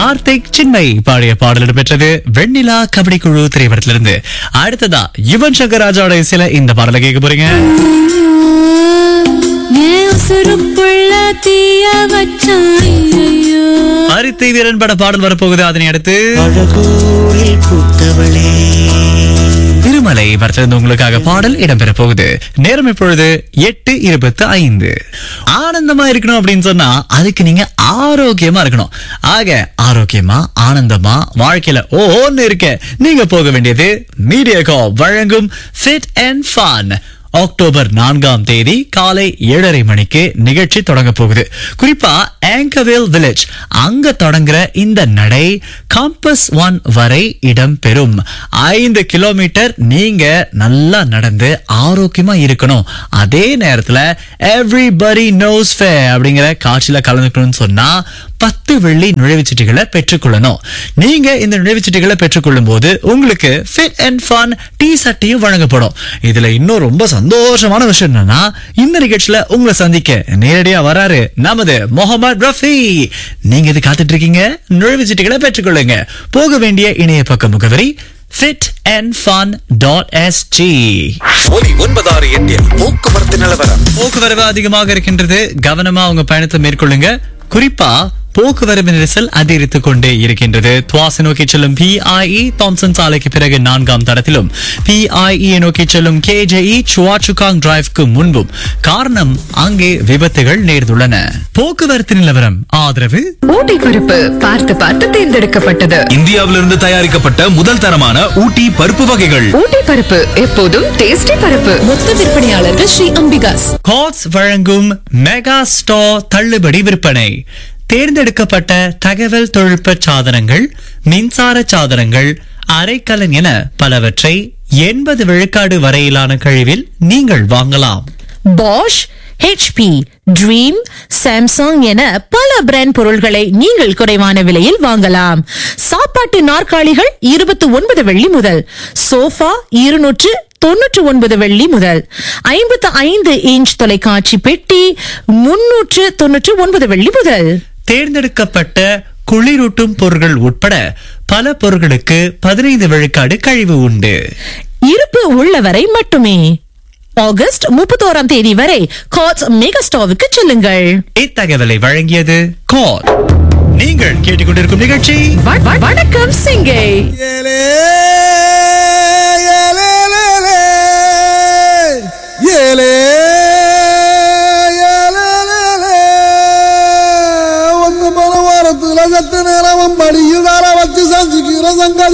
கார்த்திக் சின்மை பாடிய பாடல் இடம்பெற்றது வெண்ணிலா கபடி குழு திரைப்படத்திலிருந்து அடுத்ததா யுவன் சங்கர் ராஜாவோட இசையில இந்த பாடலை கேட்க போறீங்க என் உசுருக்குள்ள தீய வச்சான் ஐயையோ. அரித்தை வீரன் பட பாடல் வரப்போகுது அதனை அடுத்து அழகூரில் பூத்தவளே திருமலை படத்திலிருந்து உங்களுக்காக பாடல் இடம்பெற போகுது நேரம் இப்பொழுது எட்டு இருபத்து ஐந்து ஆனந்தமா இருக்கணும் அப்படின்னு சொன்னா அதுக்கு நீங்க ஆரோக்கியமா இருக்கணும் ஆக ஆரோக்கியமா ஆனந்தமா வாழ்க்கையில ஓன்னு இருக்க நீங்க போக வேண்டியது மீடியா வழங்கும் ஃபிட் அண்ட் ஃபன் அக்டோபர் நான்காம் தேதி காலை ஏழரை மணிக்கு நிகழ்ச்சி தொடங்க போகுது குறிப்பா ஆங்கவேல் வில்லேஜ் அங்க தொடங்குற இந்த நடை காம்பஸ் ஒன் வரை இடம்பெறும் ஐந்து கிலோமீட்டர் நீங்க நல்லா நடந்து ஆரோக்கியமா இருக்கணும் அதே நேரத்துல எவ்ரிபடி நோஸ் ஃபே அப்படிங்கிற காட்சியில கலந்துக்கணும்னு சொன்னா பத்து வெள்ளி நுழைவுச்சீட்டுகளை பெற்றுக்கொள்ளணும் நீங்க இந்த நுழைவுச்சீட்டுகளை பெற்றுக்கொள்ளும் போது உங்களுக்கு ஃபிட் அண்ட் ஃபன் டீ சட்டையும் வழங்கப்படும் இதுல இன்னும் ரொம்ப சந்தோஷமான விஷயம் என்னன்னா இந்த நிகழ்ச்சியில உங்களை சந்திக்க நேரடியா வராரு நமது முகமது ரஃபி நீங்க இது காத்துட்டு இருக்கீங்க நுழைவுச்சீட்டுகளை பெற்றுக்கொள்ளுங்க போக வேண்டிய இணைய பக்க முகவரி fit and fun dot SG ஒலி ஒன்பதாறு எட்டில் போக்குவரத்து நிலவரம் போக்குவரவு அதிகமாக இருக்கின்றது கவனமா உங்க பயணத்தை மேற்கொள்ளுங்க குறிப்பா போக்குவரவு நெரிசல் அதிகரித்துக் கொண்டே இருக்கின்றது துவாசி நோக்கி செல்லும் பிஐஇ தாம்சன் சாலைக்கு பிறகு நான்காம் தடத்திலும் பிஐஇ நோக்கி செல்லும் கேஜேஇ சுவாச்சுகாங் டிரைவ்க்கு முன்பும் காரணம் அங்கே விபத்துகள் நேர்ந்துள்ளன போக்குவரத்து நிலவரம் ஆதரவு ஊட்டி பருப்பு பார்த்து பார்த்து தேர்ந்தெடுக்கப்பட்டது இந்தியாவிலிருந்து தயாரிக்கப்பட்ட முதல் தரமான ஊட்டி பருப்பு வகைகள் ஊட்டி பருப்பு எப்போதும் டேஸ்டி பருப்பு மொத்த விற்பனையாளர்கள் ஸ்ரீ அம்பிகாஸ் காட்ஸ் வழங்கும் மெகா ஸ்டோர் தள்ளுபடி விற்பனை தேர்ந்தெடுக்கப்பட்ட தகவல் தொழில்நுட்ப சாதனங்கள் மின்சார சாதனங்கள் அரைக்கலன் என பலவற்றை எண்பது விழுக்காடு வரையிலான கழிவில் நீங்கள் வாங்கலாம் பாஷ் ஹெச்பி ட்ரீம் சாம்சங் என பல பிராண்ட் பொருள்களை நீங்கள் குறைவான விலையில் வாங்கலாம் சாப்பாட்டு நாற்காலிகள் இருபத்தி ஒன்பது வெள்ளி முதல் சோஃபா இருநூற்று தொன்னூற்று ஒன்பது வெள்ளி முதல் ஐம்பத்து ஐந்து இன்ச் தொலைக்காட்சி பெட்டி முன்னூற்று தொன்னூற்று ஒன்பது வெள்ளி முதல் தேர்ந்தெடுக்கப்பட்ட குளிரூட்டும் பொருட்கள் உட்பட பல பொருட்களுக்கு பதினைந்து விழுக்காடு கழிவு உண்டு இருப்பு உள்ளவரை மட்டுமே ஆகஸ்ட் முப்பத்தோராம் தேதி வரை காட்ஸ் மெகா ஸ்டோவுக்கு செல்லுங்கள் இத்தகவலை வழங்கியது கால் நீங்கள் கேட்டுக்கொண்டிருக்கும் நிகழ்ச்சி வ- வ- வணக்கம் சிங்கை ஏலே ஏலே லேலே. ஏலே ஏலே லேலே. ஒன்று மன வாரத்துல சத்து நேரம் படியுதார வச்சு சந்திக்கிற சங்க